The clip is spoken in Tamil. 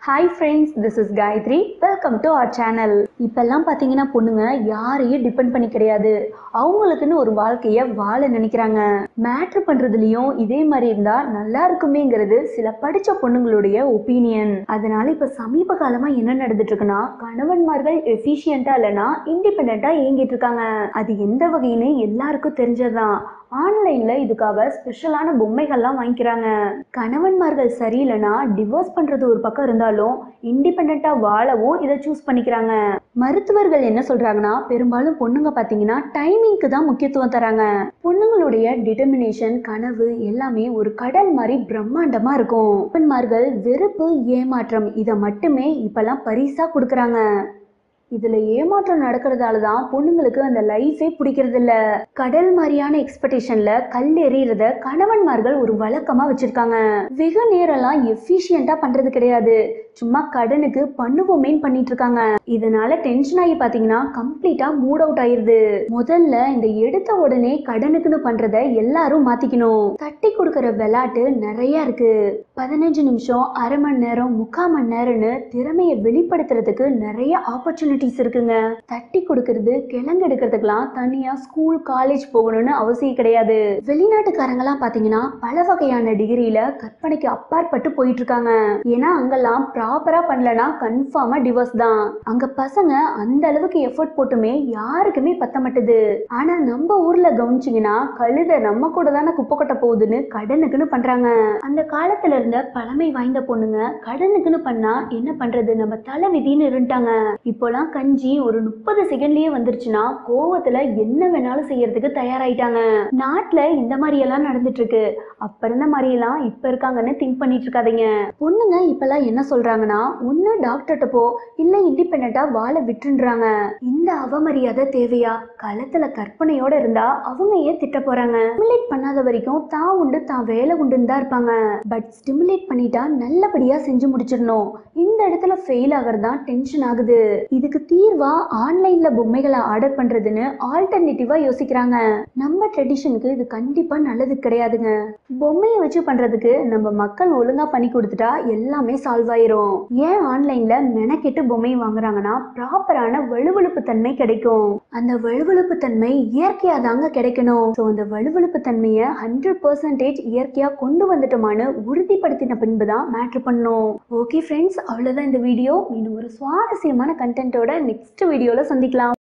hi friends this is Gayathri welcome to our channel இப்பெல்லாம் பார்த்தீங்கன்னா பொண்ணுங்க யாரையும் டிபெண்ட் பண்ணி கிடையாது அவங்களுக்குன்னு ஒரு வாழ்க்கையை வாழ நினைக்கிறாங்க மேட்ரு பண்ணுறதுலையும் இதே மாதிரி இருந்தால் நல்லா இருக்குமேங்கிறது சில படித்த பொண்ணுங்களுடைய ஒப்பீனியன் அதனால இப்போ சமீப காலமாக என்ன நடந்துட்டு இருக்குன்னா கணவன்மார்கள் எஃபிஷியண்ட்டாக இல்லைன்னா இண்டிபெண்ட்டாக இயங்கிட்டு இருக்காங்க அது எந்த வகைன்னு எல்லாருக்கும் தெரிஞ்சதுதான் ஆன்லைன்ல இதுக்காக ஸ்பெஷலான பொம்மைகள்லாம் வாங்கிக்கிறாங்க கணவன்மார்கள் சரியில்லைன்னா டிவோர்ஸ் பண்றது ஒரு பக்கம் இருந்தாலும் இண்டிபெண்டா வாழவும் இதை சூஸ் பண்ணிக்கிறாங்க மருத்துவர்கள் என்ன சொல்றாங்கன்னா பெரும்பாலும் பொண்ணுங்க பாத்தீங்கன்னா டைமிங்க்கு தான் முக்கியத்துவம் தராங்க பொண்ணுங்களுடைய டிட்டர்மினேஷன் கனவு எல்லாமே ஒரு கடல் மாதிரி பிரம்மாண்டமா இருக்கும் பெண்மார்கள் வெறுப்பு ஏமாற்றம் இதை மட்டுமே இப்பெல்லாம் பரிசா கொடுக்கறாங்க இதுல ஏமாற்றம் நடக்கிறதால தான் பொண்ணுங்களுக்கு அந்த லைஃபே பிடிக்கிறது இல்ல கடல் மாதிரியான எக்ஸ்பெக்டேஷன்ல கல் எறியறத கணவன்மார்கள் ஒரு வழக்கமா வச்சிருக்காங்க வெகு நேரம்லாம் எஃபிஷியண்டா பண்றது கிடையாது சும்மா கடனுக்கு பண்ணுவோமேன்னு பண்ணிட்டு இருக்காங்க இதனால டென்ஷன் ஆகி பாத்தீங்கன்னா கம்ப்ளீட்டா மூட் அவுட் ஆயிருது முதல்ல இந்த எடுத்த உடனே கடனுக்குன்னு பண்றத எல்லாரும் மாத்திக்கணும் தட்டி கொடுக்கற விளையாட்டு நிறைய இருக்கு பதினஞ்சு நிமிஷம் அரை மணி நேரம் முக்கால் மணி நேரம்னு திறமையை வெளிப்படுத்துறதுக்கு நிறைய ஆப்பர்ச்சுனிட்டிஸ் இருக்குங்க தட்டி கொடுக்கறது கிழங்கு எடுக்கிறதுக்கெல்லாம் தனியா ஸ்கூல் காலேஜ் போகணும்னு அவசியம் கிடையாது வெளிநாட்டுக்காரங்கலாம் பாத்தீங்கன்னா பல வகையான டிகிரியில கற்பனைக்கு அப்பாற்பட்டு போயிட்டு இருக்காங்க ஏன்னா அங்கெல்லாம் ப்ராப்பரா பண்ணலனா கன்ஃபார்மா டிவோர்ஸ் தான் அங்க பசங்க அந்த அளவுக்கு எஃபர்ட் போட்டுமே யாருக்குமே பத்த மாட்டுது ஆனா நம்ம ஊர்ல கவனிச்சிங்கன்னா கழுத நம்ம கூட தானே குப்பை கொட்ட போகுதுன்னு கடனுக்குன்னு பண்றாங்க அந்த காலத்துல இருந்த பழமை வாய்ந்த பொண்ணுங்க கடனுக்குன்னு பண்ணா என்ன பண்றது நம்ம தலை விதின்னு இருந்துட்டாங்க இப்போலாம் கஞ்சி ஒரு முப்பது செகண்ட்லயே வந்துருச்சுன்னா கோவத்துல என்ன வேணாலும் செய்யறதுக்கு தயாராயிட்டாங்க நாட்டுல இந்த மாதிரி எல்லாம் நடந்துட்டு இருக்கு அப்ப இருந்த மாதிரி எல்லாம் இப்ப இருக்காங்கன்னு திங்க் பண்ணிட்டு இருக்காதீங்க பொண்ணுங்க இப்பெல்லாம் என்ன சொல்றாங்கன்னா ஒண்ணு டாக்டர்கிட்ட போ இல்ல இண்டிபெண்டா வாழ விட்டுன்றாங்க இந்த அவமரியாதை தேவையா களத்துல கற்பனையோட இருந்தா அவங்க ஏன் திட்ட போறாங்க ஸ்டிமுலேட் பண்ணாத வரைக்கும் தான் உண்டு தான் வேலை உண்டுன்னு தான் இருப்பாங்க பட் ஸ்டிமுலேட் பண்ணிட்டா நல்லபடியா செஞ்சு முடிச்சிடணும் இந்த இடத்துல ஃபெயில் ஆகிறது தான் டென்ஷன் ஆகுது இதுக்கு தீர்வா ஆன்லைன்ல பொம்மைகளை ஆர்டர் பண்றதுன்னு ஆல்டர்னேட்டிவா யோசிக்கிறாங்க நம்ம ட்ரெடிஷனுக்கு இது கண்டிப்பா நல்லது கிடையாதுங்க பொம்மையை வச்சு பண்றதுக்கு நம்ம மக்கள் ஒழுங்கா பண்ணி கொடுத்துட்டா எல்லாமே சால்வ் ஆயிரும் ஏன் ஆன்லைன்ல மெனக்கெட்டு பொம்மை வாங்குறாங்கன்னா ப்ராப்பரான வலுவழுப்பு தன்மை கிடைக்கும் அந்த வலுவழுப்பு தன்மை இயற்கையா தாங்க கிடைக்கணும் ஸோ அந்த வலுவழுப்பு தன்மையை ஹண்ட்ரட் பர்சன்டேஜ் இயற்கையா கொண்டு வந்துட்டோமான்னு உறுதிப்படுத்தின பின்பு தான் மேட்ரு பண்ணணும் ஓகே ஃப்ரெண்ட்ஸ் அவ்வளோதான் இந்த வீடியோ இன்னும் ஒரு சுவாரஸ்யமான கண்டென்ட்டோட நெக்ஸ்ட் வீடியோல சந்திக்கலாம்